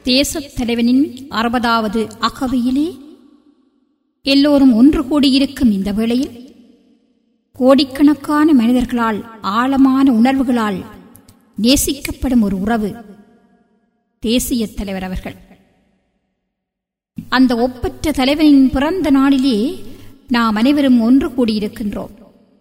தேசத் தலைவனின் அறுபதாவது அகவையிலே எல்லோரும் ஒன்று கூடியிருக்கும் இந்த வேளையில் கோடிக்கணக்கான மனிதர்களால் ஆழமான உணர்வுகளால் நேசிக்கப்படும் ஒரு உறவு தேசிய தலைவர் அவர்கள் அந்த ஒப்பற்ற தலைவனின் பிறந்த நாளிலே நாம் அனைவரும் ஒன்று கூடியிருக்கின்றோம்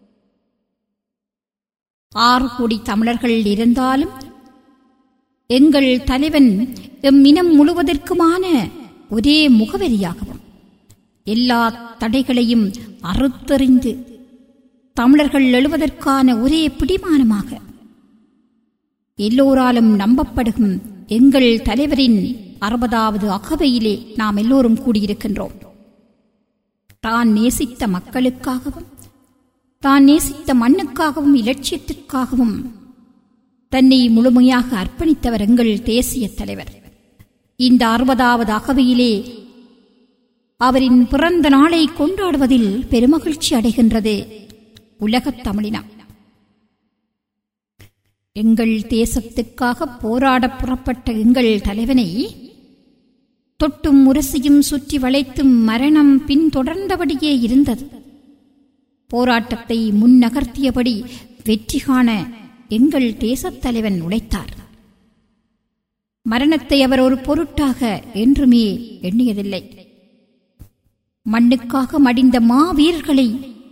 ஆறு கோடி தமிழர்கள் இருந்தாலும் எங்கள் தலைவன் எம் இனம் முழுவதற்குமான ஒரே முகவரியாகவும் எல்லா தடைகளையும் அறுத்தறிந்து தமிழர்கள் எழுவதற்கான ஒரே பிடிமானமாக எல்லோராலும் நம்பப்படும் எங்கள் தலைவரின் அறுபதாவது அகவையிலே நாம் எல்லோரும் கூடியிருக்கின்றோம் தான் நேசித்த மக்களுக்காகவும் தான் நேசித்த மண்ணுக்காகவும் இலட்சியத்திற்காகவும் தன்னை முழுமையாக அர்ப்பணித்தவர் எங்கள் தேசிய தலைவர் இந்த அறுபதாவது அகவையிலே அவரின் பிறந்த நாளை கொண்டாடுவதில் பெருமகிழ்ச்சி அடைகின்றது உலகத் தமிழினம் எங்கள் தேசத்துக்காக போராடப் புறப்பட்ட எங்கள் தலைவனை தொட்டும் முரசியும் சுற்றி வளைத்தும் மரணம் பின்தொடர்ந்தபடியே இருந்தது போராட்டத்தை முன்னகர்த்தியபடி வெற்றி காண எங்கள் தேசத் தலைவன் உழைத்தார் மரணத்தை அவர் ஒரு பொருட்டாக என்றுமே எண்ணியதில்லை மண்ணுக்காக மடிந்த மாவீரர்களை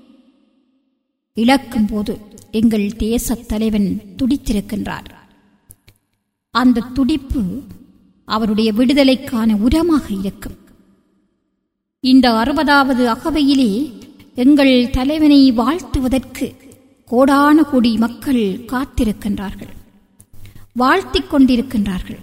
இழக்கும் போது எங்கள் தேசத் தலைவன் துடித்திருக்கின்றார் அந்த துடிப்பு அவருடைய விடுதலைக்கான உரமாக இருக்கும் இந்த அறுபதாவது அகவையிலே எங்கள் தலைவனை வாழ்த்துவதற்கு கோடான கோடி மக்கள் காத்திருக்கின்றார்கள் வாழ்த்திக் கொண்டிருக்கின்றார்கள்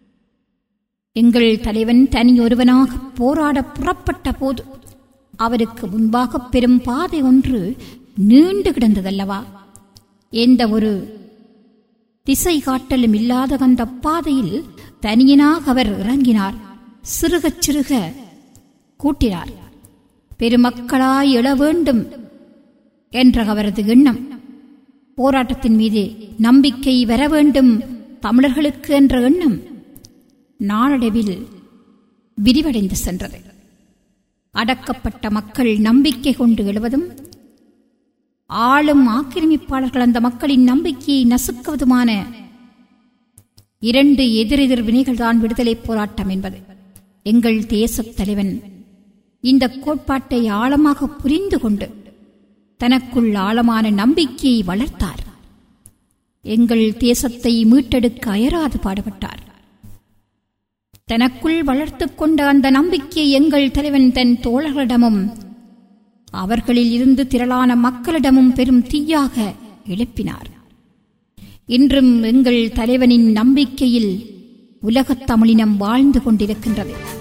எங்கள் தலைவன் தனியொருவனாக போராட புறப்பட்ட போது அவருக்கு முன்பாக பெரும் பாதை ஒன்று நீண்டு கிடந்ததல்லவா எந்த ஒரு திசை காட்டலும் இல்லாத அந்த பாதையில் தனியனாக அவர் இறங்கினார் சிறுகச் சிறுக கூட்டினார் பெருமக்களாய் எழ வேண்டும் என்ற அவரது எண்ணம் போராட்டத்தின் மீது நம்பிக்கை வர வேண்டும் தமிழர்களுக்கு என்ற எண்ணம் நாளடைவில் விரிவடைந்து சென்றது அடக்கப்பட்ட மக்கள் நம்பிக்கை கொண்டு எழுவதும் ஆளும் ஆக்கிரமிப்பாளர்கள் அந்த மக்களின் நம்பிக்கையை நசுக்குவதுமான இரண்டு எதிரெதிர் வினைகள்தான் விடுதலை போராட்டம் என்பது எங்கள் தேசத் தலைவன் இந்த கோட்பாட்டை ஆழமாக புரிந்து கொண்டு தனக்குள் ஆழமான நம்பிக்கையை வளர்த்தார் எங்கள் தேசத்தை மீட்டெடுக்க அயராது பாடுபட்டார் தனக்குள் வளர்த்துக் கொண்ட அந்த நம்பிக்கையை எங்கள் தலைவன் தன் தோழர்களிடமும் அவர்களில் இருந்து திரளான மக்களிடமும் பெரும் தீயாக எழுப்பினார் இன்றும் எங்கள் தலைவனின் நம்பிக்கையில் உலகத் தமிழினம் வாழ்ந்து கொண்டிருக்கின்றது